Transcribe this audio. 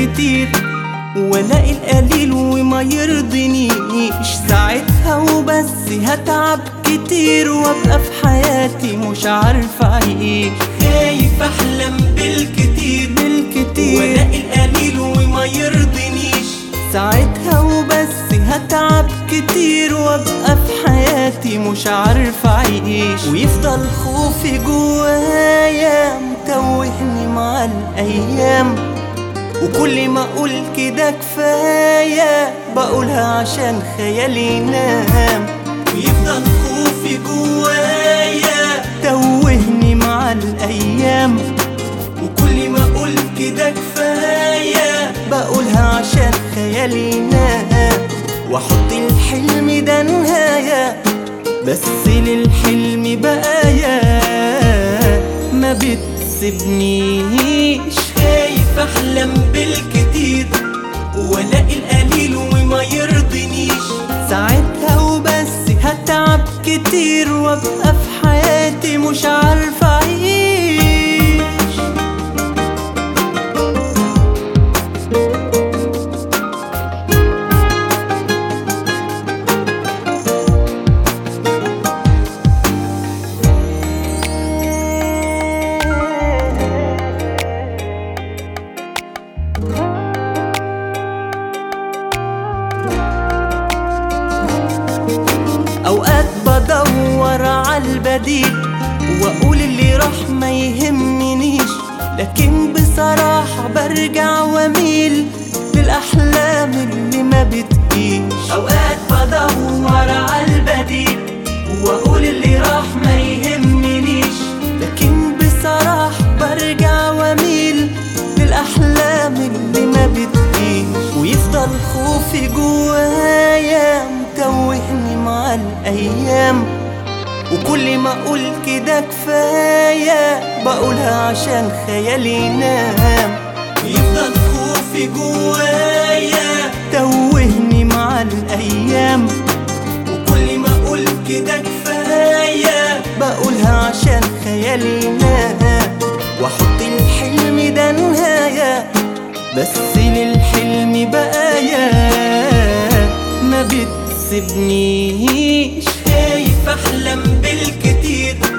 بالكتير والاقي القليل وما يرضينيش ساعتها وبس هتعب كتير وابقى في حياتي مش عارف اعيش خايف احلم بالكتير بالكتير والاقي القليل وما يرضينيش ساعتها وبس هتعب كتير وابقى في حياتي مش عارف اعيش ويفضل خوفي جوايا متوهني مع الايام وكل ما اقول كده كفايه بقولها عشان خيالي ينام ويفضل خوفي جوايا توهني مع الايام وكل ما اقول كده كفايه بقولها عشان خيالي ينام واحط الحلم ده نهاية بس للحلم بقايا ما بتسيبنيش خايف احلم بالكتير والاقي القليل وما يرضينيش ساعتها وبس هتعب كتير وابقى في حياتي مش عارف اعيش اوقات بدور عالبديل واقول اللي راح ما يهمنيش لكن بصراحة برجع واميل للاحلام اللي ما بتجيش اوقات بدور عالبديل واقول اللي راح ما يهمنيش لكن بصراحة برجع واميل للاحلام اللي ما بتجيش ويفضل خوفي جوايا متوهني مع الايام وكل ما اقول كده كفايه بقولها عشان خيالي ينام يفضل خوفي جوايا توهني مع الايام وكل ما اقول كده كفايه بقولها عشان خيالي ينام واحط الحلم ده نهاية بس للحلم بقايا ما بتسيبنيش خايف احلم بالكتير